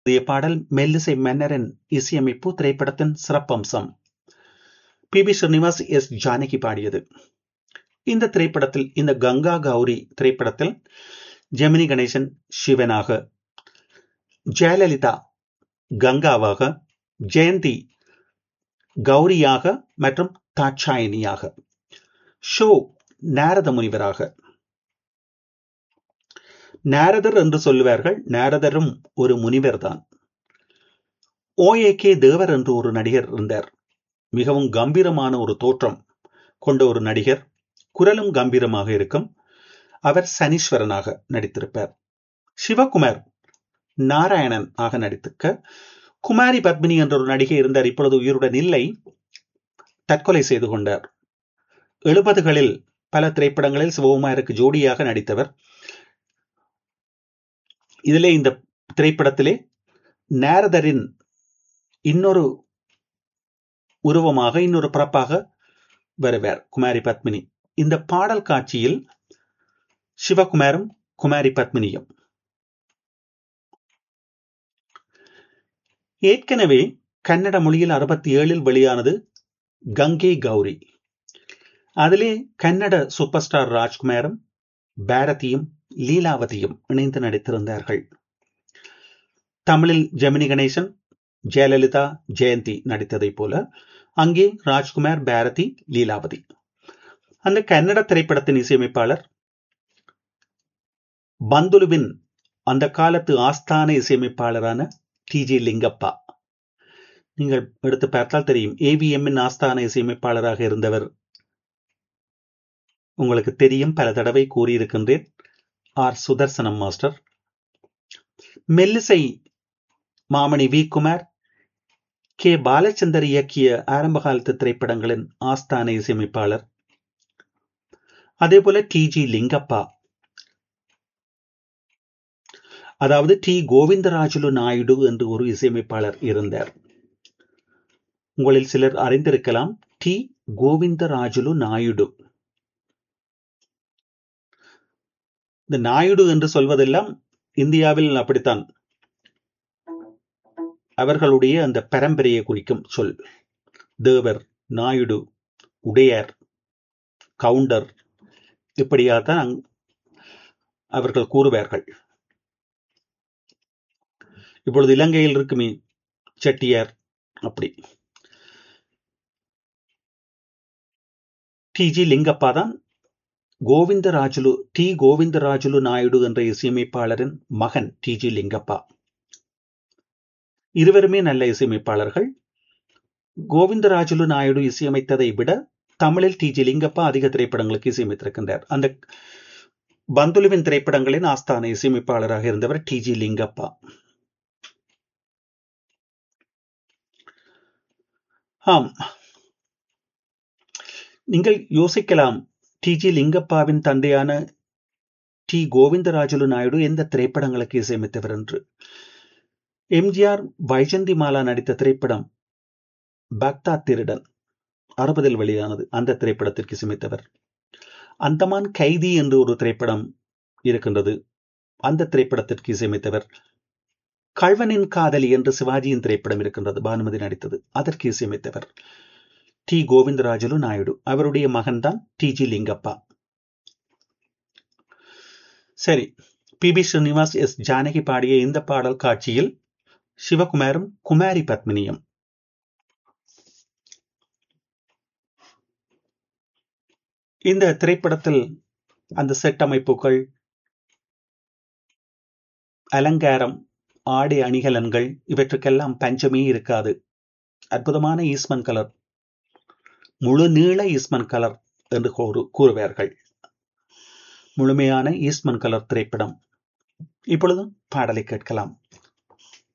புதிய பாடல் மெல்லிசை மன்னரின் இசையமைப்பு திரைப்படத்தின் சிறப்பம்சம் P B Srinivas S Janaki பாடியது இந்த திரைப்படத்தில் இந்த கங்கா கௌரி திரைப்படத்தில் ஜெமினி கணேசன் சிவனாக ஜெயலலிதா கங்காவாக ஜெயந்தி கௌரியாக மற்றும் தாட்சாயினியாக ஷோ நாரத முனிவராக நாரதர் என்று சொல்லுவார்கள் நாரதரும் ஒரு முனிவர் தான் ஓஏ கே தேவர் என்று ஒரு நடிகர் இருந்தார் மிகவும் கம்பீரமான ஒரு தோற்றம் கொண்ட ஒரு நடிகர் குரலும் கம்பீரமாக இருக்கும் அவர் சனீஸ்வரனாக நடித்திருப்பார் சிவகுமார் நாராயணன் ஆக நடித்திருக்க குமாரி பத்மினி என்ற ஒரு நடிகை இருந்தார் இப்பொழுது உயிருடன் இல்லை தற்கொலை செய்து கொண்டார் எழுபதுகளில் பல திரைப்படங்களில் சிவகுமாருக்கு ஜோடியாக நடித்தவர் இதிலே இந்த திரைப்படத்திலே நாரதரின் இன்னொரு உருவமாக இன்னொரு பிறப்பாக வருவார் குமாரி பத்மினி இந்த பாடல் காட்சியில் சிவகுமாரும் குமாரி பத்மினியும் ஏற்கனவே கன்னட மொழியில் அறுபத்தி ஏழில் வெளியானது கங்கை கௌரி அதிலே கன்னட சூப்பர் ஸ்டார் ராஜ்குமாரும் பாரதியும் லீலாவதியும் இணைந்து நடித்திருந்தார்கள் தமிழில் ஜெமினி கணேசன் ஜெயலலிதா ஜெயந்தி நடித்ததைப் போல அங்கே ராஜ்குமார் பாரதி லீலாவதி அந்த கன்னட திரைப்படத்தின் இசையமைப்பாளர் பந்துலுவின் அந்த காலத்து ஆஸ்தான இசையமைப்பாளரான டி ஜே லிங்கப்பா நீங்கள் எடுத்து பார்த்தால் தெரியும் ஏவிஎம்மின் ஆஸ்தான இசையமைப்பாளராக இருந்தவர் உங்களுக்கு தெரியும் பல தடவை கூறியிருக்கின்றேன் ஆர் சுதர்சனம் மாஸ்டர் மெல்லிசை மாமணி வி குமார் கே பாலச்சந்தர் இயக்கிய ஆரம்ப காலத்து திரைப்படங்களின் ஆஸ்தான இசையமைப்பாளர் அதே போல டி ஜி லிங்கப்பா அதாவது டி கோவிந்தராஜுலு நாயுடு என்று ஒரு இசையமைப்பாளர் இருந்தார் உங்களில் சிலர் அறிந்திருக்கலாம் டி கோவிந்தராஜுலு நாயுடு இந்த நாயுடு என்று சொல்வதெல்லாம் இந்தியாவில் அப்படித்தான் அவர்களுடைய அந்த பரம்பரையை குறிக்கும் சொல் தேவர் நாயுடு உடையார் கவுண்டர் இப்படியாத்தான் அவர்கள் கூறுவார்கள் இப்பொழுது இலங்கையில் இருக்குமே செட்டியார் அப்படி டி ஜி லிங்கப்பா தான் கோவிந்தராஜுலு டி கோவிந்தராஜுலு நாயுடு என்ற இசையமைப்பாளரின் மகன் டி ஜி லிங்கப்பா இருவருமே நல்ல இசையமைப்பாளர்கள் கோவிந்தராஜுலு நாயுடு இசையமைத்ததை விட தமிழில் டி ஜி லிங்கப்பா அதிக திரைப்படங்களுக்கு இசையமைத்திருக்கின்றார் அந்த பந்துலுவின் திரைப்படங்களின் ஆஸ்தான இசையமைப்பாளராக இருந்தவர் டி ஜி லிங்கப்பா ஆம் நீங்கள் யோசிக்கலாம் டி ஜி லிங்கப்பாவின் தந்தையான டி கோவிந்தராஜுலு நாயுடு எந்த திரைப்படங்களுக்கு இசையமைத்தவர் என்று எம்ஜிஆர் வைஜந்தி மாலா நடித்த திரைப்படம் பக்தா திருடன் அறுபதில் வெளியானது அந்த திரைப்படத்திற்கு இசையமைத்தவர் அந்தமான் கைதி என்று ஒரு திரைப்படம் இருக்கின்றது அந்த திரைப்படத்திற்கு இசையமைத்தவர் கழ்வனின் காதலி என்று சிவாஜியின் திரைப்படம் இருக்கின்றது பானுமதி நடித்தது அதற்கு இசையமைத்தவர் டி கோவிந்தராஜுலு நாயுடு அவருடைய மகன்தான் டி ஜி லிங்கப்பா சரி P B Srinivas S Janaki பாடிய இந்த பாடல் காட்சியில் சிவகுமாரும் குமாரி பத்மினியும் இந்த திரைப்படத்தில் அந்த செட் அமைப்புகள் அலங்காரம் ஆடை அணிகலன்கள் இவற்றுக்கெல்லாம் பஞ்சமே இருக்காது அற்புதமான ஈஸ்மன் கலர் முழு நீள ஈஸ்மன் கலர் என்று கூறுவார்கள் முழுமையான ஈஸ்மன் கலர் திரைப்படம் இப்பொழுதும் பாடலை கேட்கலாம்